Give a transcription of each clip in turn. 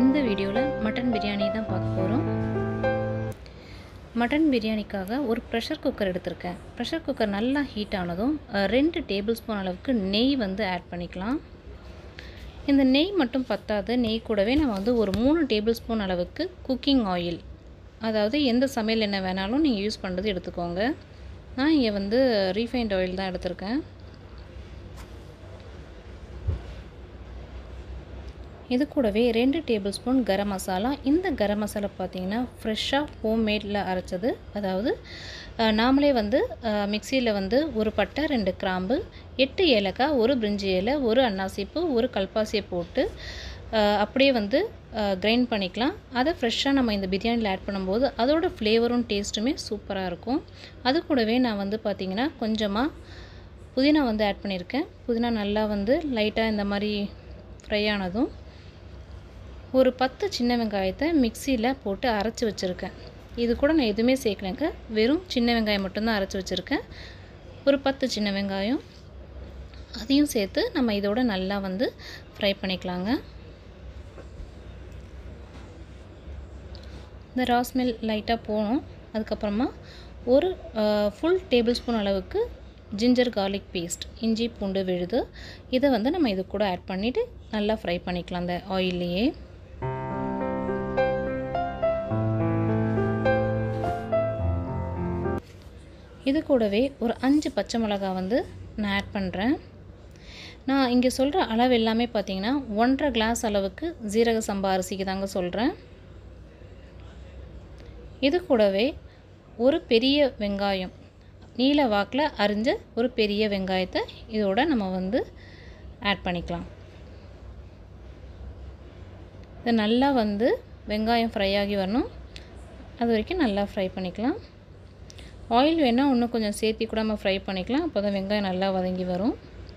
இந்த வீடியோவில் மட்டன் பிரியாணி தான் பார்க்க போகிறோம் மட்டன் பிரியாணிக்காக ஒரு ப்ரெஷர் குக்கர் எடுத்திருக்கேன் ப்ரெஷர் குக்கர் நல்லா ஹீட் ஆனதும் அஹ், ரெண்டு டேபிள் ஸ்பூன் அளவுக்கு நெய் வந்து ஆட் பண்ணிக்கலாம் இந்த நெய் மட்டும் பத்தாது நெய் கூடவே நம்ம வந்து ஒரு மூணு டேபிள் ஸ்பூன் அளவுக்கு குக்கிங் ஆயில் அதாவது எந்த சமையல் எண்ணெய் வேணாலும் நீங்கள் யூஸ் பண்ணுறது எடுத்துக்கோங்க நான் இங்கே வந்து ரீஃபைண்ட் ஆயில் தான் எடுத்திருக்கேன் இது கூடவே ரெண்டு டேபிள் ஸ்பூன் கரம் மசாலா இந்த கரம் மசாலா பார்த்தீங்கன்னா ஃப்ரெஷ்ஷாக ஹோம்மேடில் அரைச்சது அதாவது அஹ், நாமளே வந்து மிக்சியில் வந்து ஒரு பட்டை ரெண்டு கிராம்பு எட்டு ஏலக்காய் ஒரு பிரிஞ்சி இலை ஒரு அன்னாசிப்பூ ஒரு கல்பாசியை போட்டு அஹ், அப்படியே வந்து கிரைண்ட் பண்ணிக்கலாம் அதை ஃப்ரெஷ்ஷாக நம்ம இந்த பிரியாணியில் ஆட் பண்ணும்போது அதோட ஃப்ளேவரும் டேஸ்ட்டுமே சூப்பராக இருக்கும் அது கூடவே நான் வந்து பார்த்திங்கன்னா கொஞ்சமாக புதினா வந்து ஆட் பண்ணியிருக்கேன் புதினா நல்லா வந்து லைட்டாக இந்த மாதிரி ஃப்ரை ஆனதும் ஒரு பத்து சின்ன வெங்காயத்தை மிக்சியில் போட்டு அரைச்சி வச்சுருக்கேன் இது கூட நான் எதுவுமே சேர்க்கலைங்க வெறும் சின்ன வெங்காயம் மட்டும்தான் அரைச்சி வச்சுருக்கேன் ஒரு பத்து சின்ன வெங்காயம் அதையும் சேர்த்து நம்ம இதோட நல்லா வந்து ஃப்ரை பண்ணிக்கலாங்க இந்த ராஸ்மெல் லைட்டாக போகணும் அதுக்கப்புறமா ஒரு ஃபுல் டேபிள் ஸ்பூன் அளவுக்கு ஜிஞ்சர் கார்லிக் பேஸ்ட் இஞ்சி பூண்டு விழுது இதை வந்து நம்ம இது கூட ஆட் பண்ணிவிட்டு நல்லா ஃப்ரை பண்ணிக்கலாம் அந்த ஆயில்லையே இது கூடவே ஒரு அஞ்சு பச்சை மிளகா வந்து நான் ஆட் பண்ணுறேன் நான் இங்கே சொல்கிற அளவு எல்லாமே பார்த்தீங்கன்னா ஒன்றரை கிளாஸ் அளவுக்கு ஜீரக சம்பா அரிசிக்கு தாங்க சொல்கிறேன் இது கூடவே ஒரு பெரிய வெங்காயம் நீல வாக்கில் அரிஞ்ச ஒரு பெரிய வெங்காயத்தை இதோட நம்ம வந்து ஆட் பண்ணிக்கலாம் இது நல்லா வந்து வெங்காயம் ஃப்ரை ஆகி வரணும் அது வரைக்கும் நல்லா ஃப்ரை பண்ணிக்கலாம் ஆயில் வேணால் இன்னும் கொஞ்சம் சேர்த்தி கூட நம்ம ஃப்ரை பண்ணிக்கலாம் அப்போ தான் வெங்காயம் நல்லா வதங்கி வரும்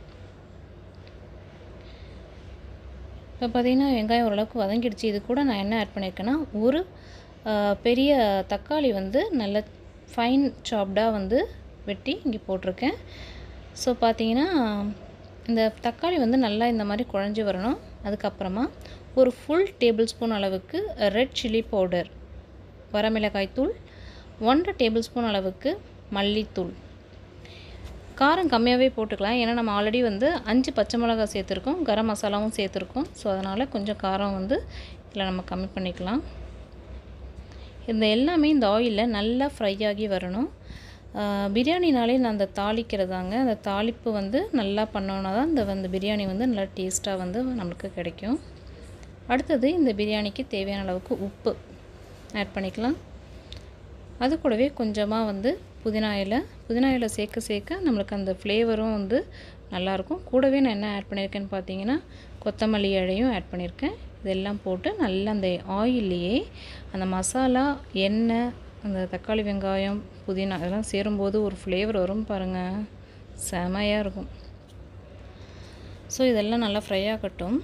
இப்போ பார்த்திங்கன்னா வெங்காயம் ஓரளவுக்கு வதங்கிடுச்சு இது கூட நான் என்ன ஆட் பண்ணியிருக்கேன்னா ஒரு ஆஹ், பெரிய தக்காளி வந்து நல்ல ஃபைன் சாப்டாக வந்து வெட்டி இங்கே போட்டிருக்கேன் ஸோ பார்த்தீங்கன்னா இந்த தக்காளி வந்து நல்லா இந்த மாதிரி குழஞ்சி வரணும் அதுக்கப்புறமா ஒரு ஃபுல் டேபிள் ஸ்பூன் அளவுக்கு ரெட் சில்லி பவுடர் வரமிளகாய் தூள் ஒன்றரை டேபிள் ஸ்பூன் அளவுக்கு மல்லித்தூள் காரம் கம்மியாகவே போட்டுக்கலாம் ஏன்னா நம்ம ஆல்ரெடி வந்து அஞ்சு பச்சை மிளகாய் சேர்த்துருக்கோம் கரம் மசாலாவும் சேர்த்துருக்கோம் ஸோ அதனால் கொஞ்சம் காரம் வந்து இதில் நம்ம கம்மி பண்ணிக்கலாம் இந்த எல்லாமே இந்த ஆயிலில் நல்லா ஃப்ரை ஆகி வரணும் ஆஹ் பிரியாணினாலே நான் அந்த தாளிக்கிறதாங்க அந்த தாளிப்பு வந்து நல்லா பண்ணோன்னா தான் இந்த வந்து பிரியாணி வந்து நல்லா டேஸ்ட்டாக வந்து நம்மளுக்கு கிடைக்கும் அடுத்தது இந்த பிரியாணிக்கு தேவையான அளவுக்கு உப்பு ஆட் பண்ணிக்கலாம் அது கூடவே கொஞ்சமாக வந்து புதினா இலை புதினா இலை சேர்க்க சேர்க்க நம்மளுக்கு அந்த ஃப்ளேவரும் வந்து நல்லாயிருக்கும் கூடவே நான் என்ன ஆட் பண்ணியிருக்கேன்னு பார்த்தீங்கன்னா கொத்தமல்லி இலையும் ஆட் பண்ணியிருக்கேன் இதெல்லாம் போட்டு நல்லா அந்த ஆயில்லையே அந்த மசாலா எண்ணெய் அந்த தக்காளி வெங்காயம் புதினா இதெல்லாம் சேரும்போது ஒரு ஃப்ளேவர் வரும் பாருங்கள் செமையாக இருக்கும் ஸோ இதெல்லாம் நல்லா ஃப்ரை ஆகட்டும்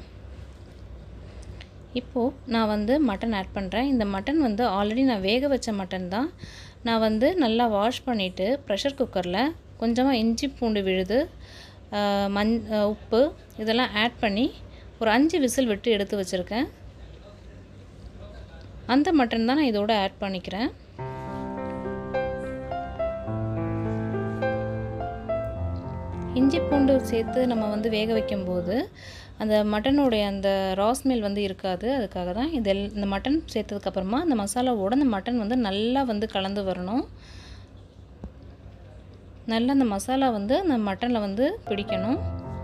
இப்போது நான் வந்து மட்டன் ஆட் பண்ணுறேன் இந்த மட்டன் வந்து ஆல்ரெடி நான் வேக வச்ச மட்டன் தான் நான் வந்து நல்லா வாஷ் பண்ணிவிட்டு ப்ரெஷர் குக்கரில் கொஞ்சமாக இஞ்சி பூண்டு விழுது ஆஹ் மஞ் ஆஹ் உப்பு இதெல்லாம் ஆட் பண்ணி ஒரு அஞ்சு விசில் விட்டு எடுத்து வச்சுருக்கேன் அந்த மட்டன் தான் நான் இதோட ஆட் பண்ணிக்கிறேன் இஞ்சி பூண்டு சேர்த்து நம்ம வந்து வேக வைக்கும்போது அந்த மட்டனுடைய அந்த ராஸ்மெல் வந்து இருக்காது அதுக்காக தான் இது எல்- இந்த மட்டன் சேர்த்ததுக்கப்புறமா அந்த மசாலாவோட அந்த மட்டன் வந்து நல்லா வந்து கலந்து வரணும் நல்லா அந்த மசாலா வந்து அந்த மட்டனில் வந்து பிடிக்கணும்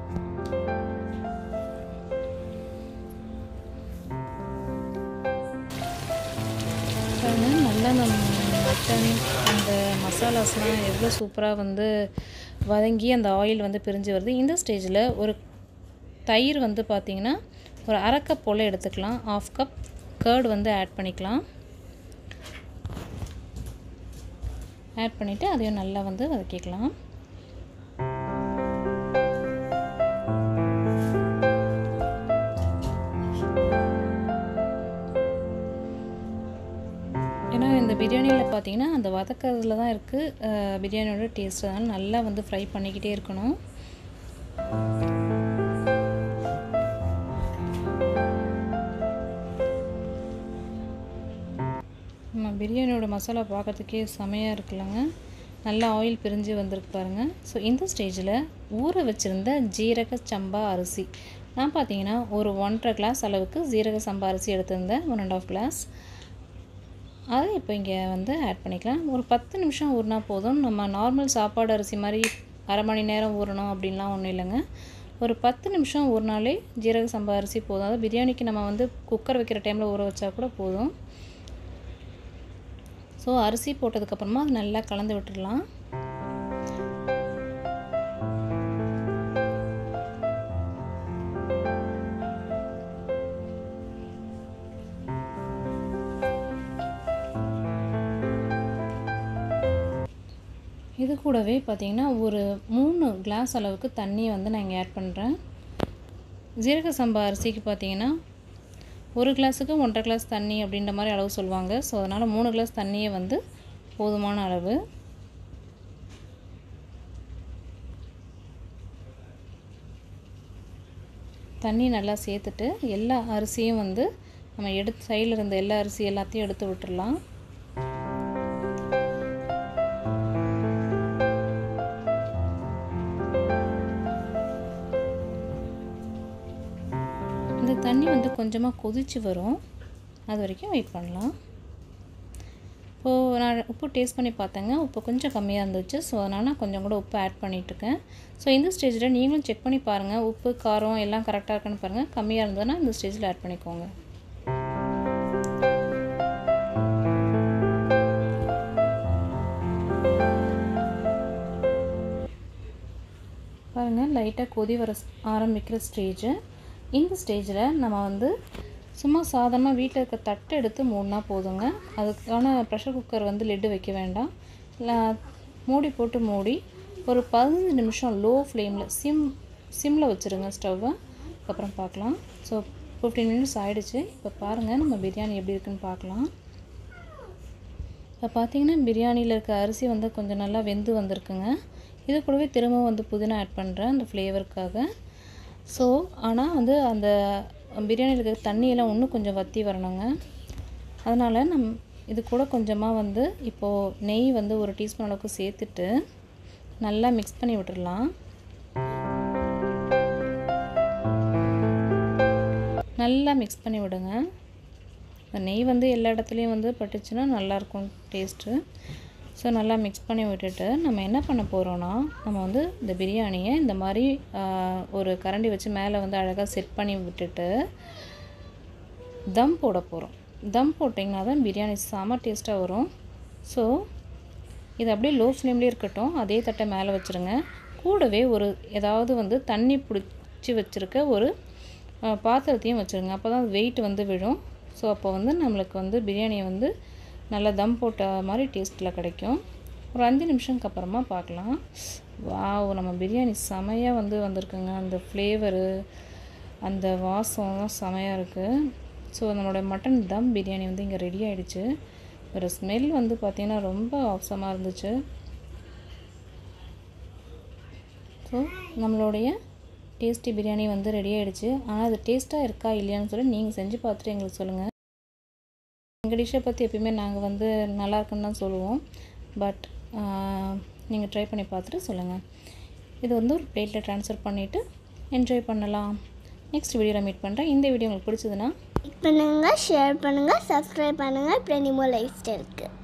பாருங்க, நல்லா அந்த மட்டன் அந்த மசாலாஸ்லாம் எவ்வளோ சூப்பராக வந்து வதங்கி அந்த ஆயில் வந்து பிரிஞ்சு வருது இந்த ஸ்டேஜில் ஒரு தயிர் வந்து பார்த்திங்கன்னா ஒரு அரை கப் போல் எடுத்துக்கலாம் ஆஃப் கப் கர்ட் வந்து ஆட் பண்ணிக்கலாம் ஆட் பண்ணிவிட்டு அதையும் நல்லா வந்து வதக்கிக்கலாம் ஏன்னா இந்த பிரியாணியில் பார்த்தீங்கன்னா அந்த வதக்கிறதுல தான் இருக்குது பிரியாணியோட டேஸ்ட் அதனால் நல்லா வந்து ஃப்ரை பண்ணிக்கிட்டே இருக்கணும் பிரியாணியோட மசாலா பார்க்கறதுக்கே செமையாக இருக்குல்லங்க நல்லா ஆயில் பிரிஞ்சு வந்திருக்கு பாருங்கள் ஸோ இந்த ஸ்டேஜில் ஊற வச்சுருந்த ஜீரக சம்பா அரிசி நான் பார்த்தீங்கன்னா ஒரு ஒன்றரை கிளாஸ் அளவுக்கு ஜீரக சம்பா அரிசி எடுத்திருந்தேன் ஒன் அண்ட் ஆஃப் கிளாஸ் அதை இப்போ இங்கே வந்து ஆட் பண்ணிக்கலாம் ஒரு பத்து நிமிஷம் ஊறினா போதும் நம்ம நார்மல் சாப்பாடு அரிசி மாதிரி அரை மணி நேரம் ஊறணும் அப்படின்லாம் ஒன்றும் இல்லைங்க ஒரு பத்து நிமிஷம் ஊறினாலே ஜீரக சம்பா அரிசி போதும் அதாவது பிரியாணிக்கு நம்ம வந்து குக்கர் வைக்கிற டைமில் ஊற வச்சா கூட போதும் ஸோ அரிசி போட்டதுக்கப்புறமா அது நல்லா கலந்து விட்டுடலாம் இது கூடவே பார்த்திங்கன்னா ஒரு மூணு கிளாஸ் அளவுக்கு தண்ணியை வந்து நான் இங்கே ஆட் பண்ணுறேன் ஜீரக சம்பா அரிசிக்கு பார்த்தீங்கன்னா ஒரு கிளாஸுக்கு ஒன்றரை கிளாஸ் தண்ணி அப்படின்ற மாதிரி அளவு சொல்லுவாங்க ஸோ அதனால் மூணு கிளாஸ் தண்ணியே வந்து போதுமான அளவு தண்ணி நல்லா சேர்த்துட்டு எல்லா அரிசியும் வந்து நம்ம எடுத்து சைடில் இருந்த எல்லா அரிசி எல்லாத்தையும் எடுத்து விட்டுடலாம் இந்த தண்ணி வந்து கொஞ்சமாக கொதிச்சு வரும் அது வரைக்கும் வெயிட் பண்ணலாம் இப்போது நான் உப்பு டேஸ்ட் பண்ணி பார்த்தேங்க உப்பு கொஞ்சம் கம்மியாக இருந்துச்சு ஸோ அதனால் நான் கொஞ்சம் கூட உப்பு ஆட் பண்ணிகிட்ருக்கேன் ஸோ இந்த ஸ்டேஜில் நீங்களும் செக் பண்ணி பாருங்கள் உப்பு காரம் எல்லாம் கரெக்டாக இருக்கான்னு பாருங்கள் கம்மியாக இருந்ததுன்னா இந்த ஸ்டேஜில் ஆட் பண்ணிக்கோங்க பாருங்கள் லைட்டாக கொதி வர ஆரம்பிக்கிற ஸ்டேஜு இந்த ஸ்டேஜில் நம்ம வந்து சும்மா சாதாரணமாக வீட்டில் இருக்க தட்டை எடுத்து மூடினா போதுங்க அதுக்கான ப்ரெஷர் குக்கர் வந்து லெட்டு வைக்க வேண்டாம் மூடி போட்டு மூடி ஒரு பதினஞ்சு நிமிஷம் லோ ஃப்ளேமில் சிம் சிம்மில் வச்சுருங்க ஸ்டவ்வை அப்புறம் பார்க்கலாம் ஸோ ஃபிஃப்டீன் மினிட்ஸ் ஆகிடுச்சு இப்போ பாருங்கள் நம்ம பிரியாணி எப்படி இருக்குன்னு பார்க்கலாம் இப்போ பார்த்தீங்கன்னா பிரியாணியில் இருக்க அரிசி வந்து கொஞ்சம் நல்லா வெந்து வந்திருக்குங்க இது கூடவே திரும்ப வந்து புதினா ஆட் பண்ணுறேன் அந்த ஃப்ளேவருக்காக ஸோ ஆனால் வந்து அந்த பிரியாணியில் இருக்கிற தண்ணியெல்லாம் இன்னும் கொஞ்சம் வற்றி வரணுங்க அதனால் நம் இது கூட கொஞ்சமாக வந்து இப்போது நெய் வந்து ஒரு டீஸ்பூன் அளவுக்கு சேர்த்துட்டு நல்லா மிக்ஸ் பண்ணி விட்டுடலாம் நல்லா மிக்ஸ் பண்ணி விடுங்க இந்த நெய் வந்து எல்லா இடத்துலையும் வந்து பட்டுச்சுன்னா நல்லாயிருக்கும் டேஸ்ட்டு ஸோ நல்லா மிக்ஸ் பண்ணி விட்டுட்டு நம்ம என்ன பண்ண போகிறோன்னா நம்ம வந்து இந்த பிரியாணியை இந்த மாதிரி ஒரு கரண்டி வச்சு மேலே வந்து அழகாக செட் பண்ணி விட்டுட்டு தம் போட போகிறோம் தம் போட்டிங்கன்னா தான் பிரியாணி செம டேஸ்ட்டாக வரும் ஸோ இது அப்படியே லோ ஃப்ளேம்லேயே இருக்கட்டும் அதே தட்டை மேலே வச்சுருங்க கூடவே ஒரு ஏதாவது வந்து தண்ணி பிடிச்சி வச்சுருக்க ஒரு பாத்திரத்தையும் வச்சுருங்க அப்போ தான் வெயிட் வந்து விழும் ஸோ அப்போ வந்து நம்மளுக்கு வந்து பிரியாணி வந்து நல்லா தம் போட்ட மாதிரி டேஸ்ட்டில் கிடைக்கும் ஒரு அஞ்சு நிமிஷம்க்கு அப்புறமா பார்க்கலாம் வாவ் நம்ம பிரியாணி செமையாக வந்து வந்திருக்குங்க அந்த ஃப்ளேவரு அந்த வாசம்லாம் செமையாக இருக்குது ஸோ நம்மளோட மட்டன் தம் பிரியாணி வந்து இங்கே ரெடி ஆகிடுச்சு ஒரு ஸ்மெல் வந்து பார்த்திங்கன்னா ரொம்ப அவசரமாக இருந்துச்சு ஸோ நம்மளுடைய டேஸ்டி பிரியாணி வந்து ரெடி ஆகிடுச்சு ஆனால் அது டேஸ்ட்டாக இருக்கா இல்லையான்னு சொல்லி நீங்கள் செஞ்சு பார்த்துட்டு எங்களுக்கு சொல்லுங்கள் எங்கள் டிஷ்ஷை பற்றி எப்பயுமே நாங்கள் வந்து நல்லா இருக்குன்னு தான் சொல்லுவோம் பட் நீங்கள் ட்ரை பண்ணி பார்த்துட்டு சொல்லுங்கள் இது வந்து ஒரு பிளேட்டில் ட்ரான்ஸ்ஃபர் பண்ணிவிட்டு என்ஜாய் பண்ணலாம் நெக்ஸ்ட் வீடியோவில் மீட் பண்ணுறேன் இந்த வீடியோ உங்களுக்கு பிடிச்சதுன்னா லைக் பண்ணுங்கள் ஷேர் பண்ணுங்கள் சப்ஸ்கிரைப் பண்ணுங்கள் பிரணிமோ லைஃப் ஸ்டைலுக்கு